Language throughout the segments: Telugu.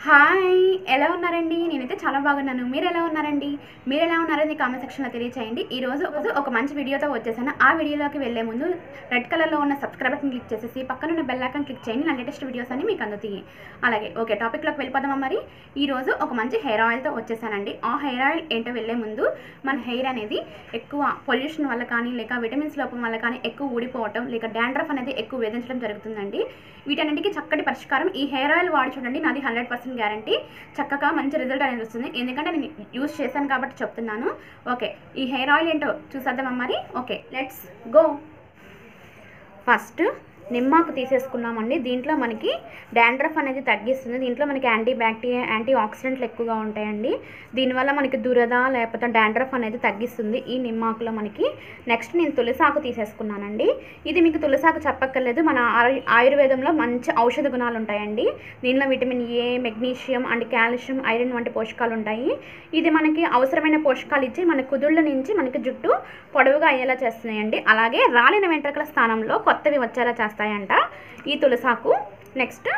హాయ్ ఎలా ఉన్నారండి నేనైతే చాలా బాగున్నాను మీరు ఎలా ఉన్నారండి మీరు ఎలా ఉన్నారని కామెంట్ సెక్షన్లో తెలియచేయండి ఈ రోజు ఒక- ఒక మంచి వీడియోతో వచ్చేసాను ఆ వీడియోలోకి వెళ్ళే ముందు రెడ్ కలర్లో ఉన్న సబ్స్క్రైబ్ బటన్ క్లిక్ చేసేసి పక్కన ఉన్న బెల్ ఐకాన్ క్లిక్ చేయండి నా లేటెస్ట్ వీడియోస్ అన్ని మీకు అందుతాయి అలాగే ఓకే టాపిక్లోకి వెళ్ళిపోదామా మరి ఈ రోజు ఒక మంచి హెయిర్ ఆయిల్తో వచ్చేసానండి ఆ హెయిర్ ఆయిల్ ఏంటో వెళ్ళే ముందు మన హెయిర్ అనేది ఎక్కువ పొల్యూషన్ వల్ల కానీ లేక విటమిన్స్ లోపం వల్ల కానీ ఎక్కువ ఊడిపోవటం లేక డాండ్రఫ్ అనేది ఎక్కువ వేధించడం జరుగుతుందండి వీటన్నిటికీ చక్కటి పరిష్కారం ఈ హెయిర్ ఆయిల్ వాడి చూడండి నాది హండ్రెడ్ పర్సెంట్ గ్యారంటీ చక్కగా మంచి రిజల్ట్ అనేది వస్తుంది ఎందుకంటే నేను యూస్ చేశాను కాబట్టి చెప్తున్నాను ఓకే ఈ హెయిర్ ఆయిల్ ఏంటో చూసేద్దామా మరి ఓకే లెట్స్ గో ఫస్ట్ నిమ్మాకు తీసేసుకున్నామండి దీంట్లో మనకి డాండ్రఫ్ అనేది తగ్గిస్తుంది దీంట్లో మనకి యాంటీ బ్యాక్టీరియా యాంటీ ఆక్సిడెంట్లు ఎక్కువగా ఉంటాయండి దీనివల్ల మనకి దురద లేకపోతే డాండ్రఫ్ అనేది తగ్గిస్తుంది ఈ నిమ్మాకులో మనకి నెక్స్ట్ నేను తులసాకు తీసేసుకున్నానండి ఇది మీకు తులసాకు చెప్పక్కర్లేదు మన ఆయు ఆయుర్వేదంలో మంచి ఔషధ గుణాలు ఉంటాయండి దీనిలో vitamin A magnesium and calcium iron వంటి పోషకాలు ఉంటాయి ఇది మనకి అవసరమైన పోషకాలు ఇచ్చి మన కుదుళ్ళ నుంచి మనకి జుట్టు పొడవుగా అయ్యేలా చేస్తున్నాయండి అలాగే రాలిన వెంట్రుకల స్థానంలో కొత్తవి వచ్చేలా చేస్తాయంట ఈ తులసాకు నెక్స్ట్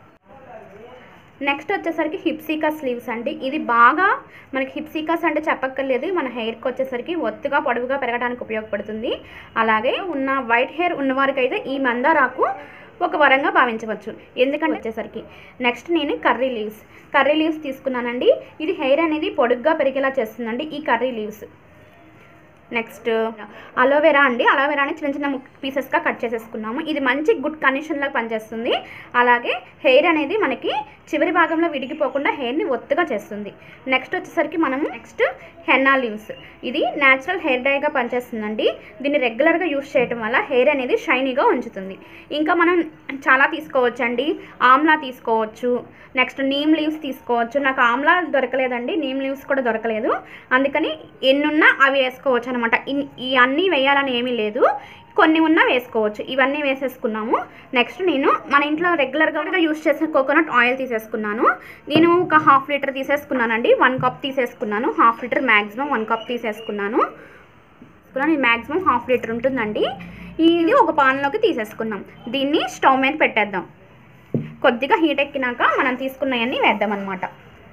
నెక్స్ట్ వచ్చేసరికి హిప్సికా స్లీవ్స్ అండి ఇది బాగా మనకి హిప్సికాస్ అంటే చెప్పక్కర్లేదు మన హెయిర్కి వచ్చేసరికి ఒత్తుగా పొడవుగా పెరగడానికి ఉపయోగపడుతుంది అలాగే ఉన్న వైట్ హెయిర్ ఉన్నవారికి అయితే ఈ మందారాకు ఒక వరంగా భావించవచ్చు ఎందుకంటే వచ్చేసరికి నెక్స్ట్ నేను కర్రీ లీవ్స్ కర్రీ లీవ్స్ తీసుకున్నానండి ఇది హెయిర్ అనేది పొడుగ్గా పెరిగేలా చేస్తుందండి ఈ కర్రీ లీవ్స్ నెక్స్ట్ అలోవెరా అండి అలోవెరాని చిన్న చిన్న పీసెస్గా కట్ చేసేసుకున్నాము ఇది మంచి గుడ్ కండిషన్లో పనిచేస్తుంది అలాగే హెయిర్ అనేది మనకి చివరి భాగంలో విడిగిపోకుండా హెయిర్ని ఒత్తుగా చేస్తుంది నెక్స్ట్ వచ్చేసరికి మనం నెక్స్ట్ హెన్నా లీవ్స్ ఇది న్యాచురల్ హెయిర్ డైగా పనిచేస్తుందండి దీన్ని రెగ్యులర్గా యూస్ చేయడం వల్ల హెయిర్ అనేది షైనీగా ఉంచుతుంది ఇంకా మనం చాలా తీసుకోవచ్చండి ఆమ్లా తీసుకోవచ్చు నెక్స్ట్ నీమ్ లీవ్స్ తీసుకోవచ్చు నాకు ఆమ్లా దొరకలేదండి నీమ్ లీవ్స్ కూడా దొరకలేదు అందుకని ఎన్నున్నా అవి వేసుకోవచ్చు అనమాట ఈ అన్నీ వేయాలని ఏమీ లేదు కొన్ని ఉన్నా వేసుకోవచ్చు ఇవన్నీ వేసేసుకున్నాము నెక్స్ట్ నేను మన ఇంట్లో రెగ్యులర్గా యూస్ చేసిన కోకోనట్ ఆయిల్ తీసేసుకున్నాను నేను ఒక హాఫ్ లీటర్ తీసేసుకున్నానండి వన్ కప్ తీసేసుకున్నాను half litre maximum one cup తీసేసుకున్నాను తీసుకున్నాను ఇది మ్యాక్సిమం హాఫ్ లీటర్ ఉంటుందండి ఇది ఒక పాన్లోకి తీసేసుకున్నాం దీన్ని స్టవ్ మీద పెట్టేద్దాం కొద్దిగా హీట్ ఎక్కినాక మనం తీసుకున్నవన్నీ వేద్దాం అనమాట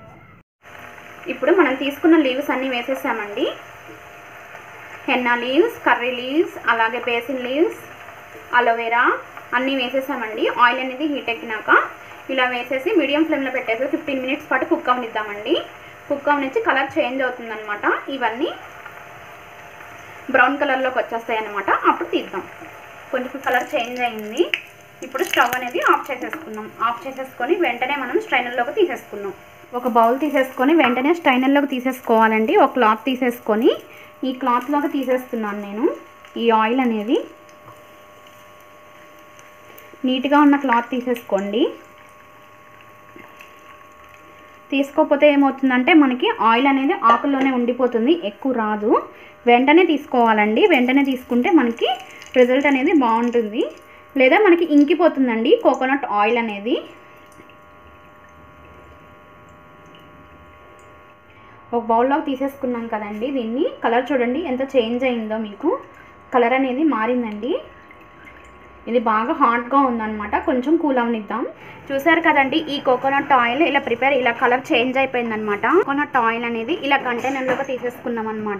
ఇప్పుడు మనం తీసుకున్న లీవ్స్ అన్నీ వేసేసామండి హెన్నా లీవ్స్ కర్రీ లీవ్స్ అలాగే బేసిన్ లీవ్స్ అలోవెరా అన్నీ వేసేసామండి ఆయిల్ అనేది హీట్ ఎక్కినాక ఇలా వేసేసి మీడియం ఫ్లేమ్లో పెట్టేసి ఫిఫ్టీన్ మినిట్స్ పాటు కుక్ అవనిద్దామండి కుక్ అవనిచ్చి కలర్ చేంజ్ అవుతుందన్నమాట ఇవన్నీ బ్రౌన్ కలర్లోకి వచ్చేస్తాయి అనమాట అప్పుడు తీద్దాం కొంచెం కలర్ చేంజ్ అయింది ఇప్పుడు స్టవ్ అనేది ఆఫ్ చేసేసుకున్నాం ఆఫ్ చేసేసుకొని వెంటనే మనం స్ట్రైనర్లోకి తీసేసుకున్నాం ఒక బౌల్ తీసేసుకొని వెంటనే స్ట్రైనర్లోకి తీసేసుకోవాలండి ఒక క్లాత్ తీసేసుకొని ఈ క్లాత్లోకి తీసేస్తున్నాను నేను ఈ ఆయిల్ అనేది నీట్గా ఉన్న క్లాత్ తీసేసుకోండి తీసుకోకపోతే ఏమవుతుందంటే మనకి ఆయిల్ అనేది ఆకుల్లోనే ఉండిపోతుంది ఎక్కువ రాదు వెంటనే తీసుకోవాలండి వెంటనే తీసుకుంటే మనకి రిజల్ట్ అనేది బాగుంటుంది లేదా మనకి ఇంకిపోతుందండి కోకోనట్ ఆయిల్ అనేది ఒక బౌల్లోకి తీసేసుకున్నాం కదండి దీన్ని కలర్ చూడండి ఎంత చేంజ్ అయిందో మీకు కలర్ అనేది మారిందండి ఇది బాగా హాట్గా ఉందన్నమాట కొంచెం కూల్ అవనిద్దాం చూసారు కదండి ఈ కోకోనట్ ఆయిల్ ఇలా ప్రిపేర్ ఇలా కలర్ చేంజ్ అయిపోయిందనమాట కోకోనట్ ఆయిల్ అనేది ఇలా కంటైనర్లోకి తీసేసుకున్నాం అనమాట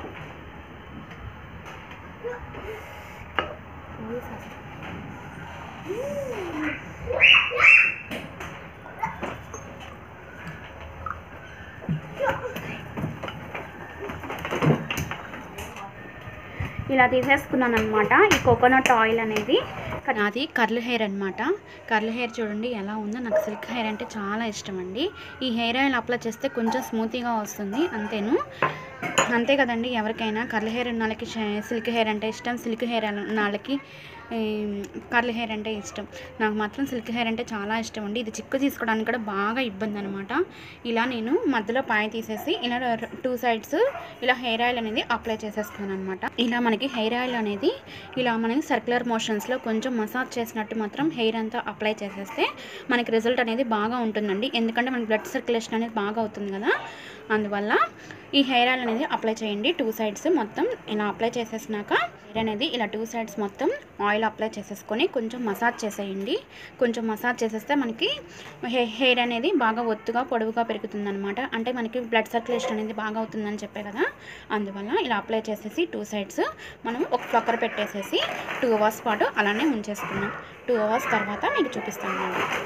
ఇలా తీసేసుకున్నాను అనమాట ఈ కోకోనట్ ఆయిల్ అనేది నాది కర్ల్ హెయిర్ అనమాట కర్ల్ హెయిర్ చూడండి ఎలా ఉందో నాకు సిల్క్ హెయిర్ అంటే చాలా ఇష్టం అండి ఈ హెయిర్ ఆయిల్ అప్లై చేస్తే కొంచెం స్మూతీగా వస్తుంది అంతేను అంతే కదండి ఎవరికైనా కర్ల్ హెయిర్ ఉన్న వాళ్ళకి సిల్క్ హెయిర్ అంటే ఇష్టం సిల్క్ హెయిర్ ఉన్న వాళ్ళకి కర్ల్ హెయిర్ అంటే ఇష్టం నాకు మాత్రం సిల్క్ హెయిర్ అంటే చాలా ఇష్టం అండి ఇది చిక్కు తీసుకోవడానికి కూడా బాగా ఇబ్బంది అనమాట ఇలా నేను మధ్యలో పాయ తీసేసి ఇలా టూ సైడ్స్ ఇలా హెయిర్ ఆయిల్ అనేది అప్లై చేసేస్తున్నాను అనమాట ఇలా మనకి హెయిర్ ఆయిల్ అనేది ఇలా మనకి సర్క్యులర్ మోషన్స్లో కొంచెం మసాజ్ చేసినట్టు మాత్రం హెయిర్ అంతా అప్లై చేసేస్తే మనకి రిజల్ట్ అనేది బాగా ఉంటుందండి ఎందుకంటే మనకి బ్లడ్ సర్క్యులేషన్ అనేది బాగా అవుతుంది కదా అందువల్ల ఈ హెయిర్ ఆయిల్ అనేది అప్లై చేయండి టూ సైడ్స్ మొత్తం ఇలా అప్లై చేసేసినాక హెయిర్ అనేది ఇలా టూ సైడ్స్ మొత్తం ఆయిల్ ఆయిల్ అప్లై చేసేసుకొని కొంచెం మసాజ్ చేసేయండి కొంచెం మసాజ్ చేసేస్తే మనకి హె హెయిర్ అనేది బాగా ఒత్తుగా పొడవుగా పెరుగుతుందన్నమాట అంటే మనకి బ్లడ్ సర్క్యులేషన్ అనేది బాగా అవుతుందని చెప్పే కదా అందువల్ల ఇలా అప్లై చేసేసి టూ సైడ్స్ మనం ఒక ఫ్లక్కర్ పెట్టేసేసి టూ అవర్స్ పాటు అలానే ఉంచేసుకున్నాం టూ అవర్స్ తర్వాత మీకు చూపిస్తాను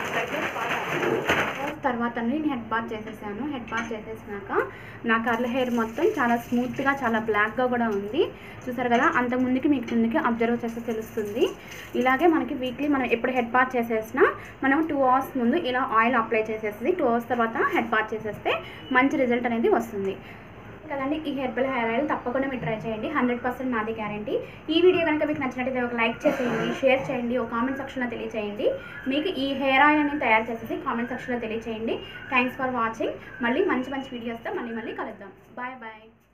తర్వాత నేను హెడ్ బాత్ చేసేసాను హెడ్ బాత్ చేసేసినాక నా కర్ల్ హెయిర్ మొత్తం చాలా స్మూత్గా చాలా బ్లాక్గా కూడా ఉంది చూసారు కదా అంత ముందుకి మీకు ముందుకి అబ్జర్వ్ చేస్తే తెలుస్తుంది ఇలాగే మనకి వీక్లీ మనం ఎప్పుడు హెడ్ బాత్ చేసేసినా మనం టూ అవర్స్ ముందు ఇలా ఆయిల్ అప్లై చేసేసి టూ అవర్స్ తర్వాత హెడ్ బాత్ చేసేస్తే మంచి రిజల్ట్ అనేది వస్తుంది కదండి ఈ హెర్బల్ హెయిర్ ఆయిల్ తప్పకుండా మీరు ట్రై చేయండి హండ్రెడ్ పర్సెంట్ నాది గ్యారంటీ ఈ వీడియో కనుక మీకు నచ్చినట్టయితే ఒక లైక్ చేసేయండి షేర్ చేయండి ఒక కామెంట్ సెక్షన్లో తెలియచేయండి మీకు ఈ హెయిర్ ఆయిల్ అనేది తయారు చేసేసి కామెంట్ సెక్షన్లో తెలియచేయండి థ్యాంక్స్ ఫర్ వాచింగ్ మళ్ళీ మంచి మంచి వీడియోస్తో మళ్ళీ మళ్ళీ కలుద్దాం బాయ్ బాయ్